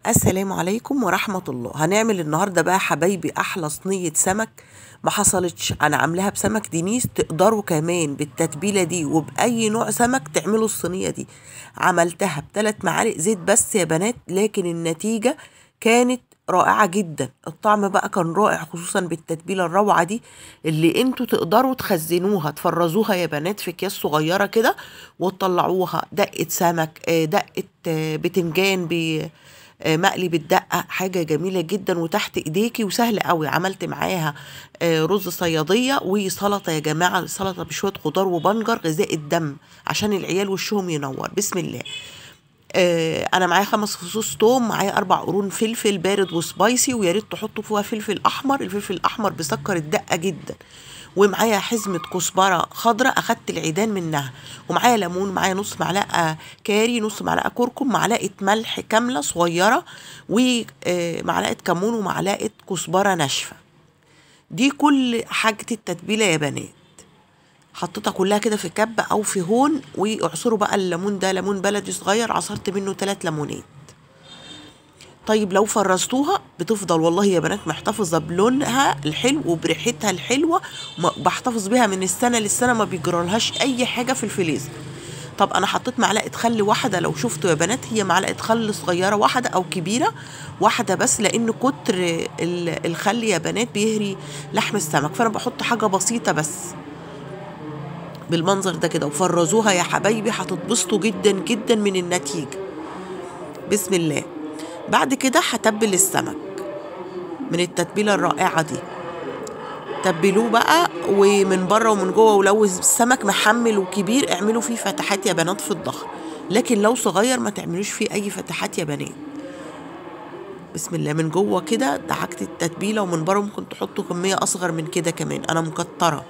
السلام عليكم ورحمة الله هنعمل النهاردة بقى حبايبي أحلى صينية سمك ما حصلتش أنا عاملاها بسمك دينيس تقدروا كمان بالتتبيلة دي وبأي نوع سمك تعملوا الصينية دي عملتها بثلاث معالق زيت بس يا بنات لكن النتيجة كانت رائعة جدا الطعم بقى كان رائع خصوصا بالتتبيلة الروعة دي اللي انتوا تقدروا تخزنوها تفرزوها يا بنات في اكياس صغيرة كده وتطلعوها دقة سمك آه، دقة آه، بتنجان ب آه، مقلي بالدقة حاجة جميلة جدا وتحت ايديكي وسهل قوي عملت معاها آه، رز صيادية وسلطة يا جماعة سلطة بشوية خضار وبنجر غذاء الدم عشان العيال وشهم ينور بسم الله آه، انا معايا خمس فصوص توم معايا اربع قرون فلفل بارد وسبايسي ويا ريت تحطوا فيها فلفل احمر الفلفل الاحمر بيسكر الدقه جدا ومعايا حزمه كزبره خضراء اخدت العيدان منها ومعايا ليمون معايا نص معلقه كاري نص معلقه كركم معلقه ملح كامله صغيره ومعلقه كمون ومعلقه كزبره ناشفه دي كل حاجه التتبيله يا بنات حطيتها كلها كده في كب او في هون واعصروا بقى الليمون ده ليمون بلدي صغير عصرت منه ثلاث ليمونات طيب لو فرزتوها بتفضل والله يا بنات محتفظه بلونها الحلو وبريحتها الحلوه ما- بحتفظ بيها من السنه للسنه ما بيجرالهاش اي حاجه في الفريزر طب انا حطيت معلقه خل واحده لو شفتوا يا بنات هي معلقه خل صغيره واحده او كبيره واحده بس لان كتر ال- الخل يا بنات بيهري لحم السمك فانا بحط حاجه بسيطه بس بالمنظر ده كده وفرزوها يا حبايبي هتتبسطوا جدا جدا من النتيجة بسم الله بعد كده هتبل السمك من التتبيلة الرائعة دي تبلوه بقى ومن بره ومن جوه ولو السمك محمل وكبير اعملوا فيه فتحات يا بنات في الظهر لكن لو صغير ما تعملوش فيه اي فتحات يا بنات بسم الله من جوه كده دعكت التتبيله ومن بره ممكن تحطوا كميه اصغر من كده كمان انا مكتره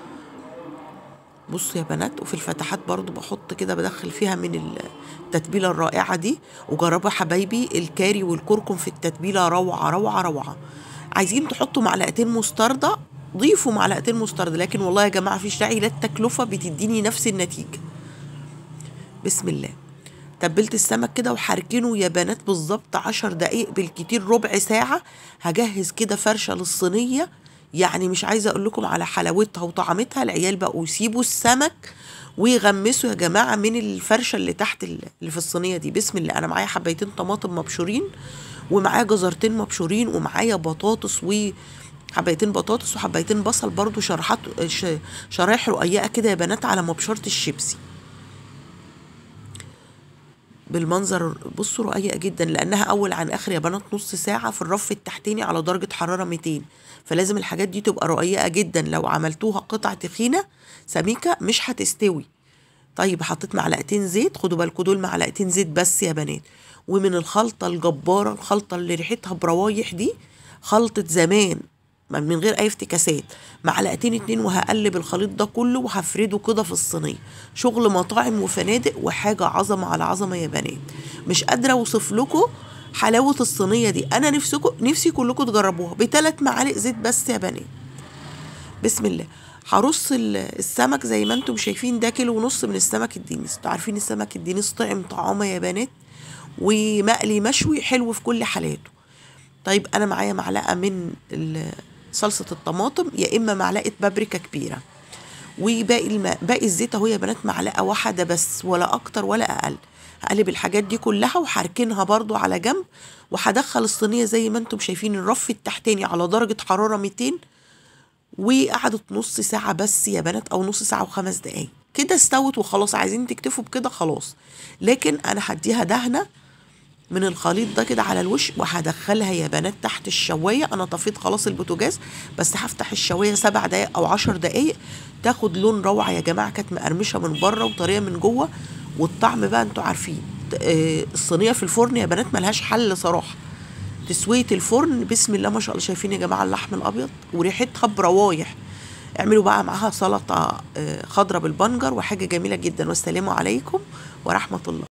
بصوا يا بنات وفي الفتحات برضو بحط كده بدخل فيها من التتبيله الرائعه دي وجربوا يا حبايبي الكاري والكركم في التتبيله روعه روعه روعه عايزين تحطوا معلقتين مستردة ضيفوا معلقتين مستردة لكن والله يا جماعه فيش داعي لا التكلفه بتديني نفس النتيجه بسم الله تبلت السمك كده وحركنه يا بنات بالظبط عشر دقايق بالكتير ربع ساعة هجهز كده فرشة للصينية يعني مش عايزة أقول لكم على حلاوتها وطعمتها العيال بقوا يسيبوا السمك ويغمسوا يا جماعة من الفرشة اللي تحت ال- اللي في الصينية دي بسم الله أنا معايا حبايتين طماطم مبشورين ومعايا جزرتين مبشورين ومعايا بطاطس و حبايتين بطاطس وحبايتين بصل برضو شرحات ش- شرايح رقيقة كده يا بنات على مبشرة الشيبسي بالمنظر بصوا رقيقة جدا لأنها أول عن آخر يا بنات نص ساعة في الرف التحتاني على درجة حرارة 200 فلازم الحاجات دي تبقى رقيقة جدا لو عملتوها قطع تخينة سميكة مش هتستوي طيب حطيت معلقتين زيت خدوا بالكم دول معلقتين زيت بس يا بنات ومن الخلطة الجبارة الخلطة اللي ريحتها بروايح دي خلطة زمان من غير اي افتكاسات معلقتين اتنين وهقلب الخليط ده كله وهفرده كده في الصينيه شغل مطاعم وفنادق وحاجه عظمه على عظمه يا بنات مش قادره اوصف لكم حلاوه الصينيه دي انا نفسكم نفسي كلكم تجربوها بثلاث معالق زيت بس يا بنات بسم الله هرص ال- السمك زي ما انتم شايفين ده كيلو ونص من السمك الدينيس انتوا عارفين السمك الدينيس طعم طعامه يا بنات ومقلي مشوي حلو في كل حالاته طيب انا معايا معلقه من ال- صلصه الطماطم يا اما معلقه بابريكا كبيره وباقي الماء باقي الزيت اهو يا بنات معلقه واحده بس ولا اكتر ولا اقل هقلب الحاجات دي كلها وهركنها برضو على جنب وهدخل الصينيه زي ما انتم شايفين الرف التحتاني على درجه حراره 200 وقعدت نص ساعة بس يا بنات أو نص ساعة وخمس دقايق كده استوت وخلاص عايزين تكتفوا بكده خلاص لكن أنا هديها دهنة من الخليط ده كده على الوش وهدخلها يا بنات تحت الشواية أنا طفيت خلاص البوتاجاز بس هفتح الشواية سبع دقايق أو عشر دقايق تاخد لون روعة يا جماعة كانت مقرمشة من بره وطرية من جوه والطعم بقى انتوا عارفين آه، الصينية في الفرن يا بنات ملهاش حل صراحة تسوية الفرن بسم الله ما شاء الله شايفين يا جماعة اللحم الأبيض وريحتها بروايح اعملوا بقى معاها سلطة آه، خضرة بالبنجر وحاجة جميلة جدا والسلام عليكم ورحمة الله